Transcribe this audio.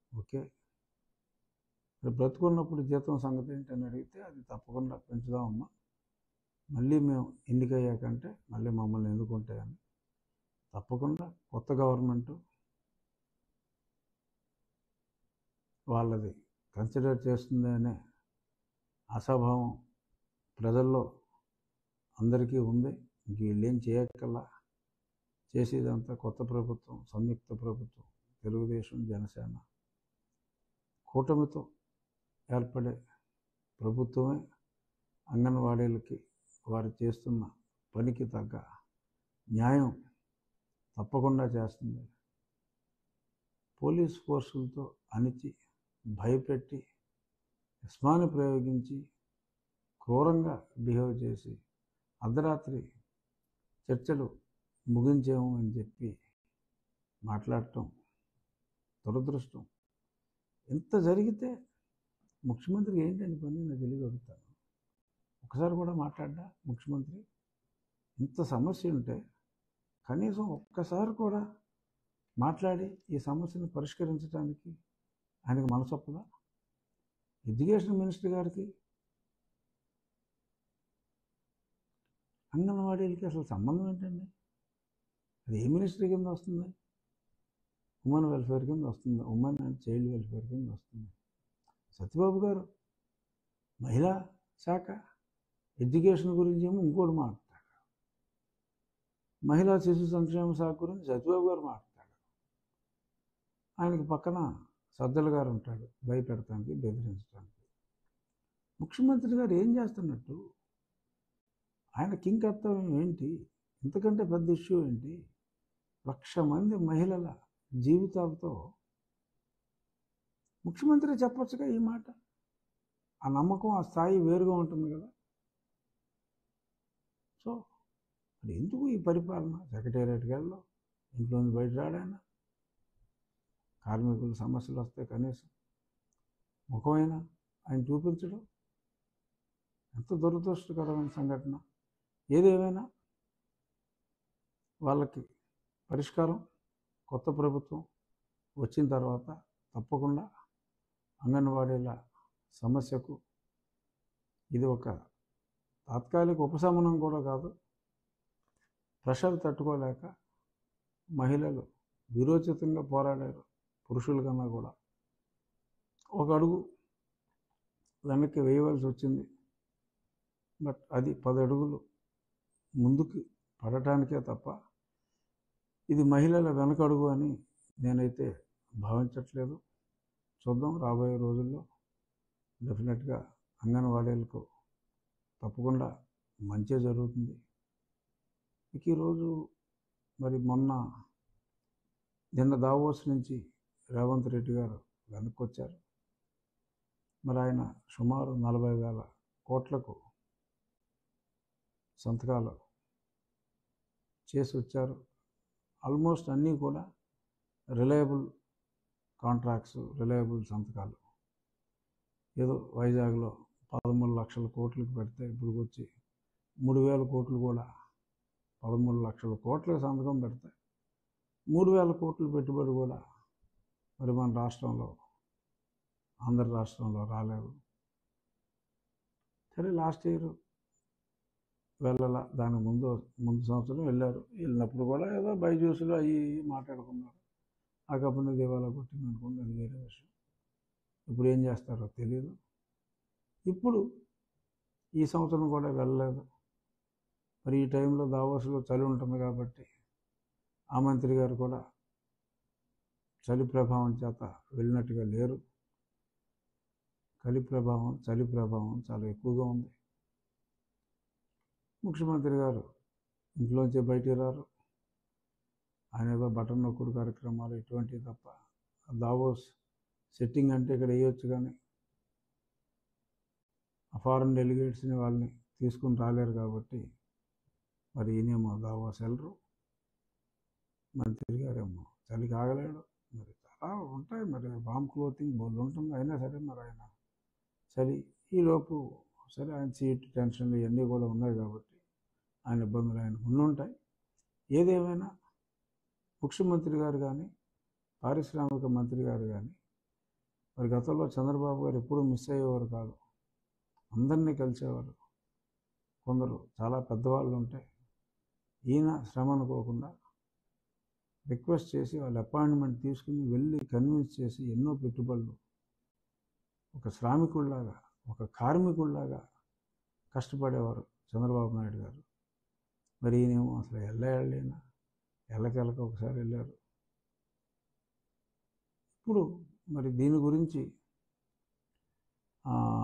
okay మరి బ్రతుకున్నప్పుడు జీతం సంగతి ఏంటని అడిగితే అది తప్పకుండా పెంచుదామమ్మా మళ్ళీ మేము ఎన్నికయ్యాకంటే మళ్ళీ మమ్మల్ని ఎన్నుకుంటాయని తప్పకుండా కొత్త గవర్నమెంట్ వాళ్ళది కన్సిడర్ చేస్తుంది అనే ఆశాభావం ప్రజల్లో అందరికీ ఉంది ఇంక వీళ్ళేం చేయక్కల్లా చేసేదంతా కొత్త ప్రభుత్వం సంయుక్త ప్రభుత్వం తెలుగుదేశం జనసేన కూటమితో ఏర్పడే ప్రభుత్వమే అంగన్వాడీలకి వారు చేస్తున్న పనికి తగ్గ న్యాయం తప్పకుండా చేస్తుంది పోలీస్ ఫోర్సులతో అణిచి భయపెట్టి ఇస్మాని ప్రయోగించి క్రూరంగా బిహేవ్ చేసి అర్ధరాత్రి చర్చలు ముగించాము అని చెప్పి మాట్లాడటం దురదృష్టం ఎంత జరిగితే ముఖ్యమంత్రికి ఏంటని పని నేను తెలియదు అడుగుతాను ఒకసారి కూడా మాట్లాడ్డా ముఖ్యమంత్రి ఇంత సమస్య ఉంటే కనీసం ఒక్కసారి కూడా మాట్లాడి ఈ సమస్యను పరిష్కరించడానికి ఆయనకు మనసొప్పదా ఎడ్యుకేషన్ మినిస్టర్ గారికి అంగన్వాడీలకి అసలు సంబంధం ఏంటండి అది ఏ మినిస్ట్రీ కింద వస్తుంది ఉమెన్ వెల్ఫేర్ కింద వస్తుంది ఉమెన్ అండ్ చైల్డ్ వెల్ఫేర్ కింద వస్తుంది సత్యబాబు గారు మహిళా శాఖ ఎడ్యుకేషన్ గురించి ఏమో ఇంకోటి మాట్లాడతాడు మహిళా శిశు సంక్షేమ శాఖ గురించి సత్యబాబు గారు మాట్లాడతాడు ఆయనకి పక్కన సజ్జల గారు ఉంటాడు భయపెడటానికి బెదిరించడానికి ముఖ్యమంత్రి గారు ఏం చేస్తున్నట్టు ఆయన కింగ్ కర్తవ్యం ఏంటి ఇంతకంటే పెద్ద ఇష్యూ ఏంటి లక్ష మంది మహిళల జీవితాలతో ముఖ్యమంత్రి చెప్పొచ్చుగా ఈ మాట ఆ నమ్మకం ఆ స్థాయి వేరుగా ఉంటుంది కదా సో మరి ఎందుకు ఈ పరిపాలన సెక్రటేరియట్కి వెళ్ళడం ఇంట్లోంచి బయట రాడాయన కార్మికుల సమస్యలు వస్తే కనీసం ముఖమైనా ఆయన చూపించడం ఎంత దురదృష్టకరమైన సంఘటన ఏదేమైనా వాళ్ళకి పరిష్కారం కొత్త ప్రభుత్వం వచ్చిన తర్వాత తప్పకుండా అంగన్వాడీల సమస్యకు ఇది ఒక తాత్కాలిక ఉపశమనం కూడా కాదు ప్రెషర్ తట్టుకోలేక మహిళలు విరోచితంగా పోరాడారు పురుషుల కన్నా కూడా ఒక అడుగు వెనక్కి వేయవలసి వచ్చింది బట్ అది పది అడుగులు ముందుకు పడటానికే తప్ప ఇది మహిళల వెనకడుగు అని నేనైతే భావించట్లేదు చూద్దాం రాబోయే రోజుల్లో డెఫినెట్గా అంగన్వాడీలకు తప్పకుండా మంచి జరుగుతుంది ఇక ఈరోజు మరి మొన్న నిన్న దావోస్ నుంచి రేవంత్ రెడ్డి గారు వెనక్కి వచ్చారు మరి ఆయన సుమారు నలభై వేల కోట్లకు సంతకాలు చేసి వచ్చారు ఆల్మోస్ట్ అన్నీ కూడా రిలయబుల్ కాంట్రాక్ట్స్ రిలయబుల్ సంతకాలు ఏదో వైజాగ్లో పదమూడు లక్షల కోట్లకు పెడితే ఇప్పుడు వచ్చి మూడు వేల కోట్లు కూడా పదమూడు లక్షల కోట్లకు సంతకం పెడితే మూడు వేల కోట్ల పెట్టుబడి కూడా మరి మన రాష్ట్రంలో ఆంధ్ర రాష్ట్రంలో రాలేదు సరే లాస్ట్ ఇయర్ వెళ్ళాల దాని ముందు ముందు సంవత్సరం వెళ్ళారు వెళ్ళినప్పుడు కూడా ఏదో బైజూసులు అవి మాట్లాడుకున్నారు ఆ కంపెనీ దివాలా కొట్టింది అనుకోండి అది వేరే విషయం ఇప్పుడు ఏం చేస్తారో తెలియదు ఇప్పుడు ఈ సంవత్సరం కూడా వెళ్ళలేదు మరి ఈ టైంలో దావోస్లో చలి ఉంటుంది కాబట్టి ఆ మంత్రి గారు కూడా చలి ప్రభావం చేత వెళ్ళినట్టుగా లేరు కలి ప్రభావం చలి ప్రభావం చాలా ఎక్కువగా ఉంది ముఖ్యమంత్రి గారు ఇంట్లోంచి బయటికి రారు ఆయన ఏదో బటన్ నొక్కుడు కార్యక్రమాలు ఇటువంటివి తప్ప దావోస్ సెట్టింగ్ అంటే ఇక్కడ వేయొచ్చు కానీ ఆ ఫారెన్ డెలిగేట్స్ని వాళ్ళని తీసుకుని రాలేరు కాబట్టి మరి ఈయనేమో దావోస్ వెళ్ళరు మంత్రి గారేమో చలికి ఆగలేడు మరి చాలా ఉంటాయి మరి బాంబ్ క్లోతింగ్ బోర్డు ఉంటుంది అయినా సరే మరి ఆయన చలి ఈలోపు సరే ఆయన సీట్ టెన్షన్లు ఇవన్నీ కూడా ఉన్నాయి కాబట్టి ఆయన ఇబ్బందులు ఆయనకు ఉండి ఉంటాయి ఏదేమైనా ముఖ్యమంత్రి గారు కానీ పారిశ్రామిక మంత్రి గారు కానీ మరి గతంలో చంద్రబాబు గారు ఎప్పుడూ మిస్ అయ్యేవారు కాదు అందరినీ కలిసేవారు కొందరు చాలా పెద్దవాళ్ళు ఉంటే ఈయన శ్రమ అనుకోకుండా రిక్వెస్ట్ చేసి వాళ్ళ అపాయింట్మెంట్ తీసుకుని వెళ్ళి కన్విన్స్ చేసి ఎన్నో పెట్టుబడులు ఒక శ్రామికుల్లాగా ఒక కార్మికుల్లాగా కష్టపడేవారు చంద్రబాబు నాయుడు గారు మరి ఈయనేమో అసలు ఎల్ల వెళ్ళినా ఎల్లకెళ్ళక ఒకసారి వెళ్ళారు ఇప్పుడు మరి దీని గురించి ఆ,